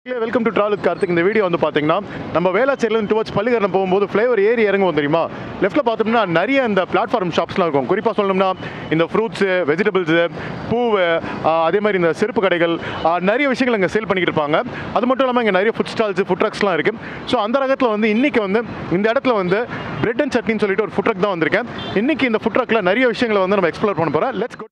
Welcome to travel Karthik இந்த video வந்து பார்த்தீங்கன்னா நம்ம வேளாச்சேரியிலேருந்து டுவர்ட்ஸ் பள்ளிக்கரணம் போகும்போது ஃப்ளேவர் ஏறி இறங்குவோம் தெரியுமா லெஃப்ட்டில் பார்த்தோம்னா நிறைய இந்த பிளாட்ஃபார்ம் ஷாப்ஸ்லாம் இருக்கும் குறிப்பாக சொல்லணும்னா இந்த ஃப்ரூட்ஸு வெஜிடபிள்ஸு பூவு ஆஹ், அதே மாதிரி இந்த செருப்பு கடைகள் ஆஹ், நிறைய விஷயங்கள் இங்கே சேல் பண்ணிக்கிட்டு இருப்பாங்க அது மட்டும் இல்லாமல் இங்கே நிறைய ஃபுட் ஸ்டால்ஸ் ஃபுட் ட்ரக்ஸ்லாம் இருக்குது ஸோ அந்த ரகத்தில் வந்து இன்றைக்கி வந்து இந்த இடத்துல வந்து பிரெட் அண்ட் சட்னின்னு சொல்லிட்டு ஒரு ஃபுட் ட்ரக் தான் வந்திருக்கேன் இன்றைக்கி இந்த ஃபுட் ட்ரக்கில் நிறைய விஷயங்களை வந்து நம்ம எக்ஸ்ப்ளோர் பண்ண போகிறோம் லெட்ஸ் கோ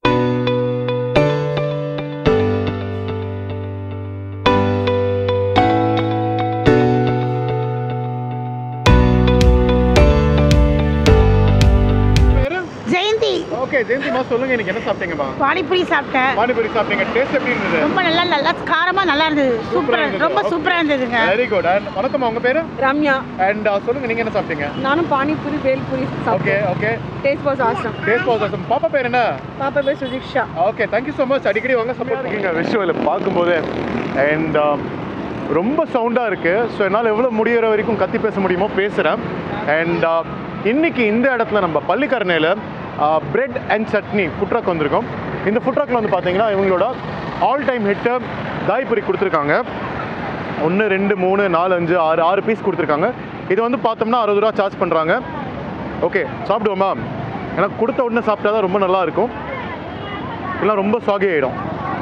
ஜெயந்தி ஓகே ஜெயந்திமா சொல்லுங்கள் இன்னைக்கு என்ன சாப்பிட்டீங்கம்மா பானிபூரி சாப்பிட்டேன் பானிபூரி சாப்பிட்டீங்க டேஸ்ட் எப்படி இருந்தது ரொம்ப நல்லா நல்லா காரமா நல்லா இருந்தது சூப்பரா இருந்தது. ரொம்ப சூப்பரா இருந்ததுங்க வெரி குட் அண்ட் வணக்கம் உங்க பேரு ரம்யா அண்ட் சொல்லுங்க நீங்க என்ன சாப்பிட்டீங்க நானும் பானிபூரி பேல்பூரி ஓகே சாப்பிட்டேன் okay taste was awesome taste was awesome. பாப்பா பேர் என்ன பாப்பா பேர் Sudiksha okay thank you so much அடிக்கடி வாங்க சப்போர்ட் இருக்கீங்க விஷுவல் பார்க்கும்போது அண்ட் ரொம்ப சவுண்டாக இருக்குது ஸோ என்னால் எவ்வளோ முடியிற வரைக்கும் கத்தி பேச முடியுமோ பேசுகிறேன் அண்ட் இன்னைக்கு இந்த இடத்துல நம்ம பள்ளிக்கரணையில் bread and chutney food truck வந்திருக்கோம் இந்த ஃபுட் ட்ரக்கில் வந்து பார்த்தீங்கன்னா இவங்களோட ஆல் டைம் ஹிட்டு தாய்புரி கொடுத்துருக்காங்க ஒன்று ரெண்டு மூணு நாலு அஞ்சு ஆறு ஆறு பீஸ் கொடுத்துருக்காங்க இது வந்து பார்த்தோம்னா அறுபது ரூபா சார்ஜ் பண்ணுறாங்க ஓகே சாப்பிடுவோமா ஏன்னா கொடுத்த உடனே சாப்பிட்டா தான் ரொம்ப நல்லா இருக்கும் இல்லை ரொம்ப சாகி ஆகிடும்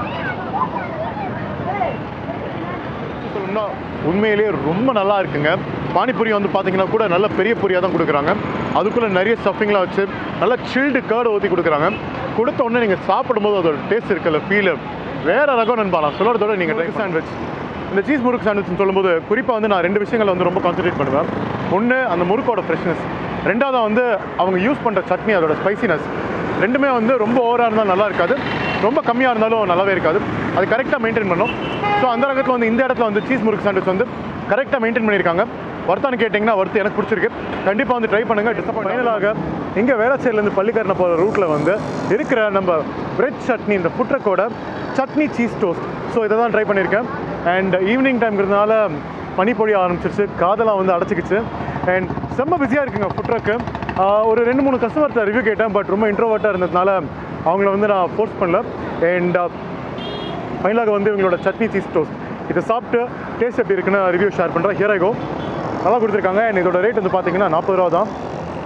சொல்லணும்னா உண்மையிலேயே ரொம்ப நல்லா இருக்குங்க பானிபூரி வந்து பார்த்தீங்கன்னா கூட நல்ல பெரிய பூரியாக தான் கொடுக்குறாங்க அதுக்குள்ளே நிறைய ஸ்டஃபிங்லாம் வச்சு நல்லா சில்டு கேர்டு ஊற்றி கொடுக்குறாங்க கொடுத்த உடனே நீங்கள் சாப்பிடும்போது அதோட டேஸ்ட் இருக்குல்ல ஃபீலு வேற ரகம் நண்பா நான் சொல்கிறதோட நீங்கள் ட்ரை சாண்ட்விச் இந்த சீஸ் முறுக்கு சாண்ட்விச் சொல்லும்போது குறிப்பாக வந்து நான் ரெண்டு விஷயங்களை வந்து ரொம்ப கான்சன்ட்ரேட் பண்ணுவேன் ஒன்று அந்த முறுக்கோட ஃப்ரெஷ்னஸ் ரெண்டாவது வந்து அவங்க யூஸ் பண்ணுற சட்னி அதோட ஸ்பைசினஸ் ரெண்டுமே வந்து ரொம்ப ஓவராக இருந்தால் நல்லா இருக்காது ரொம்ப கம்மியாக இருந்தாலும் நல்லாவே இருக்காது அது கரெக்டாக மெயின்டைன் பண்ணும் ஸோ அந்த ரகத்தில் வந்து இந்த இடத்துல வந்து சீஸ் முறுக்கு சாண்ட்விச் வந்து கரெக்டாக மெயின்டைன் பண்ணியிருக்காங்க வர்த்தான்னு கேட்டிங்கன்னா வர்த்து எனக்கு பிடிச்சிருக்கு கண்டிப்பாக வந்து ட்ரை பண்ணுங்கள் டிசப்பாயிண்ட் ஃபைனலாக இங்கே வேளச்சேரிலேருந்து பள்ளிக்கரணை போகிற ரூட்டில் வந்து இருக்கிற நம்ம பிரெட் சட்னி இந்த ஃபுட்ரக்கோட சட்னி சீஸ் டோஸ்ட் ஸோ இதை தான் ட்ரை பண்ணியிருக்கேன் அண்ட் ஈவினிங் டைம்ங்கிறதுனால பனி பொழிய ஆரம்பிச்சிருச்சு காதெல்லாம் வந்து அடைச்சிக்கிச்சு அண்ட் செம்ம பிஸியாக இருக்குங்க ஃபுட்ரக்கு ஒரு ரெண்டு மூணு கஸ்டமர்கிட்ட ரிவ்யூ கேட்டேன் பட் ரொம்ப இன்ட்ரோவர்ட்டாக இருந்ததுனால அவங்கள வந்து நான் ஃபோர்ஸ் பண்ணல அண்ட் ஃபைனலாக வந்து இவங்களோட சட்னி சீஸ் டோஸ்ட் இதை சாப்பிட்டு டேஸ்ட் எப்படி இருக்குன்னு ரிவ்யூ ஷேர் பண்ணுறேன் ஹியர் ஐகோ நல்லா கொடுத்துருக்காங்க அண்ட் இதோட ரேட் வந்து பார்த்தீங்கன்னா நாற்பது ரூபா தான்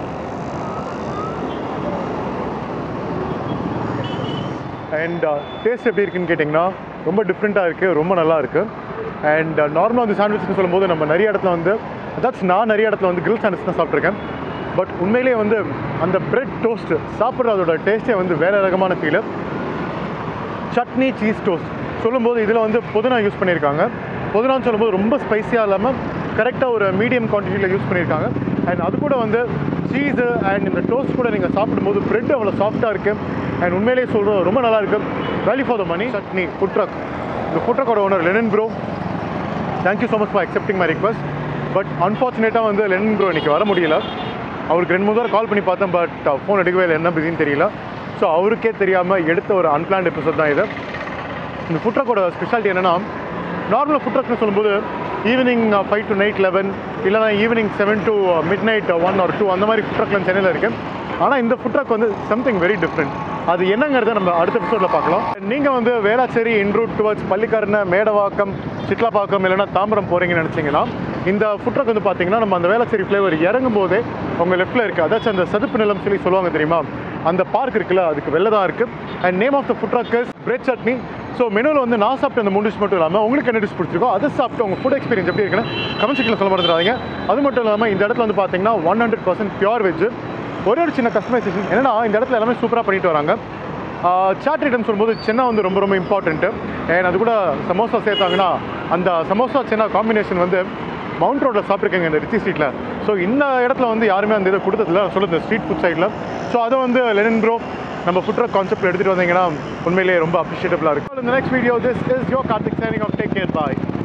அண்ட் டேஸ்ட் எப்படி இருக்குன்னு கேட்டிங்கன்னா ரொம்ப டிஃப்ரெண்ட்டாக இருக்குது ரொம்ப நல்லா இருக்குது அண்ட் நார்மலாக வந்து சாண்ட்விச்னு சொல்லும்போது நம்ம நிறைய இடத்துல வந்து அதாச்சும் நான் நிறைய இடத்துல வந்து கிரில் சாண்ட்விச் தான் சாப்பிட்ருக்கேன் பட் உண்மையிலேயே வந்து அந்த பிரெட் டோஸ்ட் சாப்பிட்றதோட டேஸ்ட்டே வந்து வேறு ரகமான ஃபீலு சட்னி சீஸ் டோஸ்ட் சொல்லும்போது இதில் வந்து புதினா யூஸ் பண்ணியிருக்காங்க புதினான்னு சொல்லும்போது ரொம்ப ஸ்பைஸியாக இல்லாமல் கரெக்டாக ஒரு மீடியம் குவான்டிட்டியில் யூஸ் பண்ணியிருக்காங்க அண்ட் அது கூட வந்து சீஸு அண்ட் இந்த டோஸ்ட் கூட நீங்கள் சாப்பிடும்போது பிரெட் அவ்வளோ சாஃப்டாக இருக்குது அண்ட் உண்மையிலேயே சொல்கிறோம் ரொம்ப நல்லா இருக்குது value for the money chutney food truck இந்த ஃபுட் ட்ரக்கோட owner Lenin bro thank you so much for accepting my request but அன்ஃபார்ச்சுனேட்டாக வந்து லெனன் ப்ரோ இன்றைக்கி வர முடியல அவருக்கு ரெண்டு மூணு தடவை கால் பண்ணி பார்த்தேன் பட் ஃபோன் எடுக்கவே இல்லை என்ன பிஸின்னு தெரியல ஸோ அவருக்கே தெரியாமல் எடுத்த ஒரு அன்பிளான்ட் எபிசோட் தான் இது இந்த ஃபுட் ட்ரக்கோட ஸ்பெஷாலிட்டி என்னென்னா நார்மல் ஃபுட் ட்ரக்னு சொல்லும்போது evening five to night eleven இல்லைனா evening seven to midnight one or two அந்த மாதிரி ஃபுட் ட்ரக்லாம் சென்னையில் இருக்குது ஆனால் இந்த ஃபுட் ட்ரக் வந்து சம்திங் வெரி டிஃப்ரெண்ட் அது என்னங்கிறத நம்ம அடுத்த எபிசோடில் பார்க்கலாம் நீங்கள் வந்து வேளாச்சேரி இன்ரூட் டுவர்ட்ஸ் பள்ளிக்கரணை மேடவாக்கம் சிட்லாப்பாக்கம் இல்லைன்னா தாம்பரம் போகிறீங்கன்னு நினச்சிங்கன்னா இந்த ஃபுட் ட்ரக் வந்து பார்த்தீங்கன்னா நம்ம அந்த வேளாச்சேரி ஃப்ளேவர் இறங்கும் போதே உங்கள் லெஃப்ட்டில் இருக்குது அதாச்சும் அந்த சதுப்பு நிலம் சொல்லி சொல்லுவாங்க தெரியுமா அந்த பார்க் இருக்குல்ல அதுக்கு வெளில தான் இருக்குது and name of the food truck bread chutney so மெனுவில் வந்து நான் சாப்பிட்ட அந்த மூணு டிஷ் மட்டும் இல்லாமல் உங்களுக்கு என்ன டிஷ் பிடிச்சிருக்கோ அதை சாப்பிட்டு உங்கள் ஃபுட் எக்ஸ்பீரியன்ஸ் எப்படி இருக்குன்னு கமெண்ட் செக்ஷனில் சொல்ல மறந்துடாதீங்க அது மட்டும் இல்லாமல் இந்த இடத்துல வந்து பார்த்தீங்கன்னா one hundred percent pure veg ஒரே ஒரு சின்ன கஸ்டமைசேஷன் என்னன்னா இந்த இடத்துல எல்லாமே சூப்பராக பண்ணிட்டு வராங்க சாட் ஐட்டம் சொல்லும்போது சென்னா வந்து ரொம்ப ரொம்ப இம்பார்ட்டண்ட்டு அண்ட் அது கூட சமோசா சேர்த்தாங்கன்னா அந்த சமோசா சென்னா காம்பினேஷன் வந்து மவுண்ட் ரோட்டில் சாப்பிட்ருக்கேங்க இந்த ரிச்சி ஸ்ட்ரீட்டில் ஸோ இந்த இடத்துல வந்து யாருமே அந்த இதை கொடுத்ததில்ல சொல்லுது ஸ்ட்ரீட் ஃபுட் சைடில் ஸோ அதை வந்து லெனின் ப்ரோ நம்ம ஃபுட் ட்ரக் கான்செப்ட் எடுத்துகிட்டு வந்தீங்கன்னா உண்மையிலேயே ரொம்ப அப்ரிஷியேட்டபுளாக இருக்கும் இந்த next video this is yo Karthik signing off take care bye